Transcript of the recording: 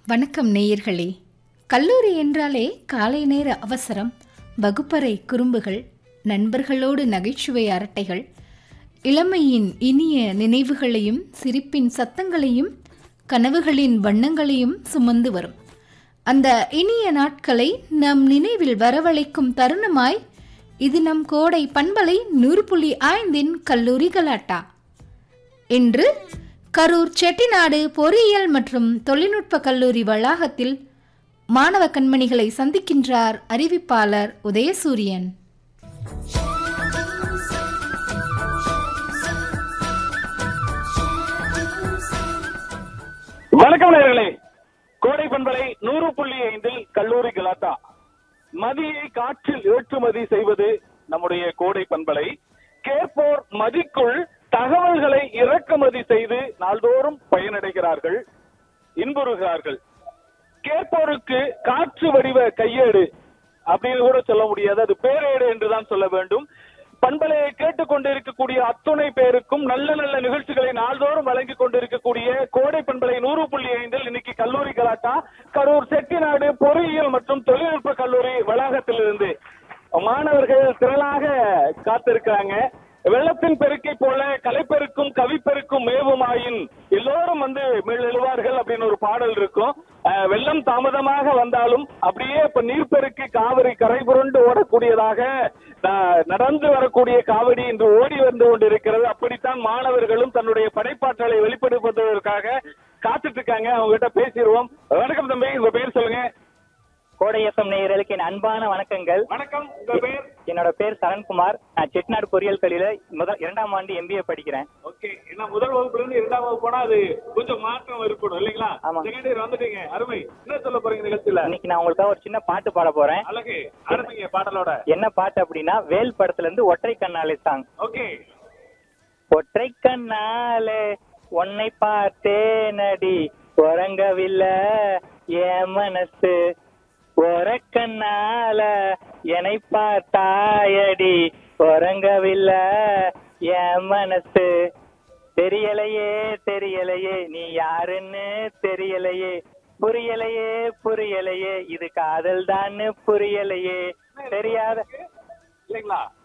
வணக்கம் நேயர்களே கல்லூரி என்றாலே காலை நேர அவசரம் வகுப்பறை குறும்புகள் நண்பர்களோடு நகைச்சுவை அரட்டைகள் இளமையின் இனிய நினைவுகளையும் சிரிப்பின் சத்தங்களையும் கனவுகளின் வண்ணங்களையும் சுமந்து வரும் அந்த இனிய நாட்களை நம் நினைவில் வரவழைக்கும் தருணமாய் இது நம் கோடை பண்பலை நூறு புள்ளி ஐந்தின் கல்லூரி கலாட்டா இன்று கரூர் செட்டிநாடு பொறியியல் மற்றும் தொழில்நுட்ப கல்லூரி வளாகத்தில் மாணவ கண்மணிகளை சந்திக்கின்றார் அறிவிப்பாளர் உதயசூரியன் வணக்கம் நேயர்களே கோடை பண்பலை நூறு புள்ளி ஐந்தில் கல்லூரி கலாட்டா மதியை காற்றில் ஏற்றுமதி செய்வது நம்முடைய கோடை பண்பலை கேட்போர் மதிக்குள் தகவல்களை இறக்குமதி செய்து நாள்தோறும் பயனடைகிறார்கள் இன்புறுகிறார்கள் கேட்போருக்கு காற்று வடிவ கையேடு அப்படின்னு கூட சொல்ல முடியாது அது பேரேடு என்றுதான் சொல்ல வேண்டும் பண்பலையை கேட்டுக் கொண்டிருக்கக்கூடிய அத்துணை பேருக்கும் நல்ல நல்ல நிகழ்ச்சிகளை நாள்தோறும் வழங்கிக் கொண்டிருக்கக்கூடிய கோடை பண்பலை நூறு புள்ளி ஐந்தில் இன்னைக்கு கல்லூரி கலாட்டா கரூர் செட்டிநாடு பொறியியல் மற்றும் தொழில்நுட்ப கல்லூரி வளாகத்திலிருந்து மாணவர்கள் திரளாக காத்திருக்கிறாங்க வெள்ளத்தின் பெருக்கை போல கலைப்பெருக்கும் கவிப்பெருக்கும் மேவுமாயின் எல்லோரும் வந்து எழுவார்கள் அப்படின்னு ஒரு பாடல் இருக்கும் அஹ், வெள்ளம் தாமதமாக வந்தாலும் அப்படியே இப்ப நீர்ப்பெருக்கி காவிரி கரை புரண்டு ஓடக்கூடியதாக அஹ், நடந்து வரக்கூடிய காவிரி இன்று ஓடி வந்து கொண்டிருக்கிறது அப்படித்தான் மாணவர்களும் தன்னுடைய படைப்பாற்றலை வெளிப்படுத்துவதற்காக காத்துட்டு இருக்காங்க அவங்க கிட்ட பேசிடுவோம் வணக்கம் தம்பி உங்க பேர் சொல்லுங்க கோடையப்பம் நேயர்களுக்கு என் அன்பான வணக்கங்கள் வணக்கம் உங்க பேர் என்னோட பேர் சரண்குமார் நான் செட்டிநாடு பொறியியல் கல்லூரியில முதல் இரண்டாம் ஆண்டு எம்பிஏ படிக்கிறேன் ஓகே என்ன முதல் வகுப்புல இருந்து இரண்டாம் வகுப்பு போனா அது கொஞ்சம் மாற்றம் இருக்கணும் இல்லைங்களா ஆமா. செகண்ட் இயர் வந்துட்டீங்க அருமை என்ன சொல்ல போறீங்க நிகழ்ச்சியில இன்னைக்கு நான் உங்களுக்காக ஒரு சின்ன பாட்டு பாட போறேன் அழகு ஆரம்பிங்க பாடலோட என்ன பாட்டு அப்படின்னா வேல் படத்துல இருந்து ஒற்றை கண்ணாலே சாங் ஓகே ஒற்றை கண்ணாலே உன்னை பார்த்தேனடி உறங்கவில்லை என் மனசு கண்ணால என்னை பார்த்தாயடி உறங்கவில்லை என் மனசு தெரியலையே தெரியலையே நீ யாருன்னு தெரியலையே புரியலையே புரியலையே இது காதல் புரியலையே தெரியாத இல்லைங்களா